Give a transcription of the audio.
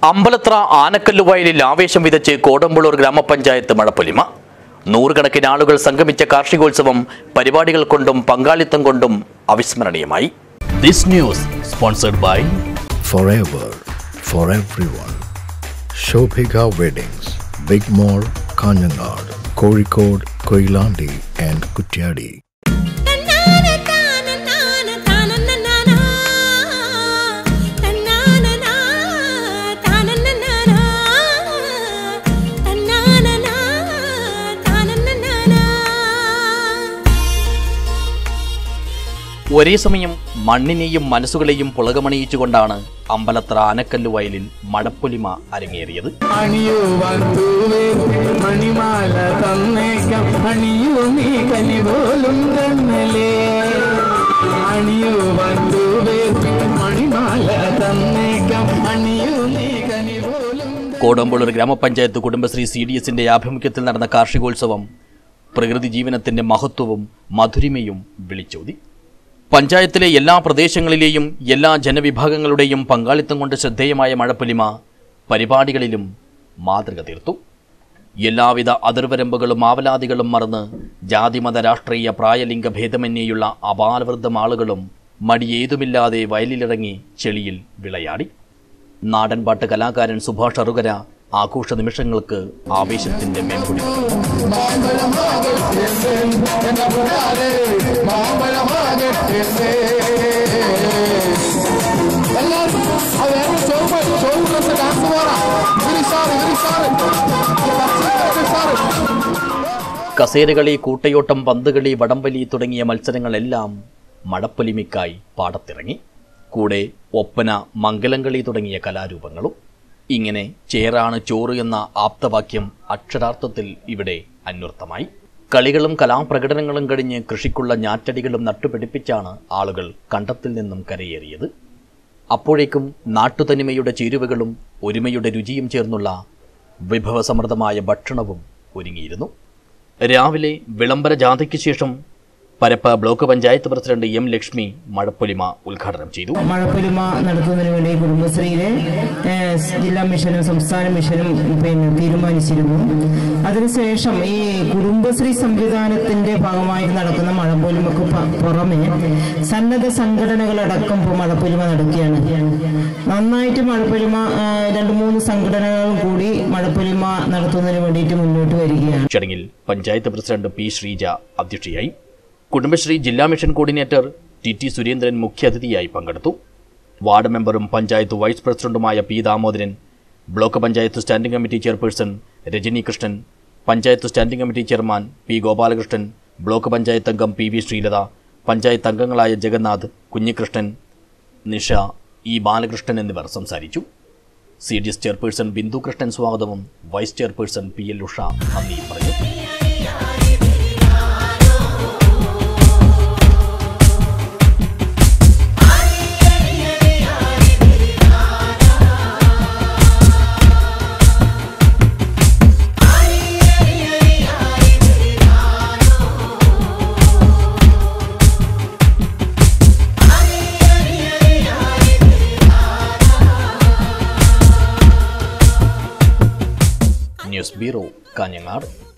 അമ്പലത്ര ആനക്കല്ല് വയലിൽ ആവേശം വിതച്ച് കോടമ്പളൂർ ഗ്രാമപഞ്ചായത്ത് മഴപ്പൊലിമ നൂറുകണക്കിന് ആളുകൾ സംഗമിച്ച കാർഷികോത്സവം പരിപാടികൾ കൊണ്ടും പങ്കാളിത്തം കൊണ്ടും അവിസ്മരണീയമായി this news sponsored by forever for everyone. Shobhika Weddings, Big Mall, Kanyanad, Kozhikode, Koilandi and Kutyadi. തന്നാന താന താന താനന്നനാ തന്നാനനാ താനന്നനാ തന്നാനനാ താനന്നനാ ഒരേ സമയം മണ്ണിനെയും മനസ്സുകളെയും പുളകമണിയിച്ചുകൊണ്ടാണ് അമ്പലത്ര ആനക്കല്ല് വയലിൽ മഴപ്പൊലിമ അരങ്ങേറിയത് അണിയുവാൻ തൂവേ മണിമാല തന്നേക്കാം അണിയൂ നീ കനി പോലും കണ്ണലേ അണിയുവാൻ തൂവേ മണിമാല തന്നേക്കാം അണിയൂ നീ കനി പോലും കോടമ്പളൂർ ഗ്രാമപഞ്ചായത്ത് കുടുംബശ്രീ സി ഡി എസിന്റെ ആഭിമുഖ്യത്തിൽ നടന്ന കാർഷികോത്സവം പ്രകൃതി ജീവനത്തിന്റെ മഹത്വവും മധുരിമയും വിളിച്ചോതി പഞ്ചായത്തിലെ എല്ലാ പ്രദേശങ്ങളിലെയും എല്ലാ ജനവിഭാഗങ്ങളുടെയും പങ്കാളിത്തം കൊണ്ട് ശ്രദ്ധേയമായ മഴപ്പൊലിമ പരിപാടികളിലും മാതൃക തീർത്തു എല്ലാവിധ അതിർവരമ്പുകളും ആവലാതികളും മറന്ന് ജാതിമത രാഷ്ട്രീയ പ്രായലിംഗ ഭേദമന്യേയുള്ള അപാലവൃദ്ധം ആളുകളും മടിയേതുമില്ലാതെ വയലിലിറങ്ങി ചെളിയിൽ വിളയാടി നാടൻപാട്ട് കലാകാരൻ സുഭാഷ് അറുകര ആഘോഷ നിമിഷങ്ങൾക്ക് ആവേശത്തിന്റെ മേമ്പൊടി എല്ലാവർക്കും അത് വേറെ ചോറ് ചോറ് ഡ്രസ് ഡാൻസ് പോറാ ഇവര് സാറ് ഇവര് സാറ് സാറ് കസേരകളി കൂട്ടയോട്ടം പന്തുകളി വടംവലി തുടങ്ങിയ മത്സരങ്ങളെല്ലാം മഴപ്പൊലിമിക്കായി പാടത്തിറങ്ങി കൂടെ ഒപ്പന മംഗലംകളി തുടങ്ങിയ കലാരൂപങ്ങളും ഇങ്ങനെ ചേറാണ് ചോറ് എന്ന ആപ്തവാക്യം അക്ഷരാർത്ഥത്തിൽ ഇവിടെ അന്വർത്ഥമായി കളികളും കലാപ്രകടനങ്ങളും കഴിഞ്ഞ് കൃഷിക്കുള്ള ഞാറ്റടികളും നട്ടുപിടിപ്പിച്ചാണ് ആളുകൾ കണ്ടത്തിൽ നിന്നും കരയേറിയത് അപ്പോഴേക്കും നാട്ടുതനിമയുടെ ചേരുവകളും ഒരുമയുടെ രുചിയും ചേർന്നുള്ള വിഭവസമൃദ്ധമായ ഭക്ഷണവും ഒരുങ്ങിയിരുന്നു രാവിലെ വിളംബര ജാഥയ്ക്ക് ശേഷം Parappa block panchayat president M Lakshmi Mazhappolima ഉദ്ഘാടനം ചെയ്തു മഴപ്പൊലിമ നടത്തുന്നതിന് വേണ്ടി കുടുംബശ്രീയിലെ ഏഹ്, ജില്ലാ മിഷനും സംസ്ഥാന മിഷനും പിന്നെ തീരുമാനിച്ചിരുന്നു അതിനുശേഷം ഈ കുടുംബശ്രീ സംവിധാനത്തിന്റെ ഭാഗമായിട്ട് നടക്കുന്ന മഴപ്പൊലിമക്ക് പ- പുറമെ സന്നദ്ധ സംഘടനകളടക്കം ഇപ്പോൾ മഴപ്പൊലിമ നടക്കുകയാണ് നന്നായിട്ട് മഴപ്പൊലിമ ഏഹ്, രണ്ട് മൂന്ന് സംഘടനകളും കൂടി മഴപ്പൊലിമ നടത്തുന്നതിന് വേണ്ടിയിട്ട് മുന്നോട്ട് വരികയാണ് ചടങ്ങിൽ പഞ്ചായത്ത് പ്രസിഡന്റ് പി ശ്രീജ അധ്യക്ഷയായി കുടുംബശ്രീ ജില്ലാ mission coordinator T T Surendran മുഖ്യാതിഥിയായി പങ്കെടുത്തു വാർഡ് മെമ്പറും പഞ്ചായത്ത് വൈസ് പ്രസിഡന്റുമായ P Damodaran block panchayat standing committee chairperson Rajani Krishnan panchayat standing committee chairman P Gopalakrishnan block panchayat അംഗം പി വി ശ്രീലത പഞ്ചായത്ത് അംഗങ്ങളായ ജഗന്നാഥ് കുഞ്ഞികൃഷ്ണൻ നിഷ ഇ ബാലകൃഷ്ണൻ എന്നിവർ സംസാരിച്ചു C D S chairperson Bindu Krishnan സ്വാഗതവും vice chairperson P L Usha നന്ദിയും പറഞ്ഞു ന്യൂസ് ബ്യൂറോ കാഞ്ഞങ്ങാട്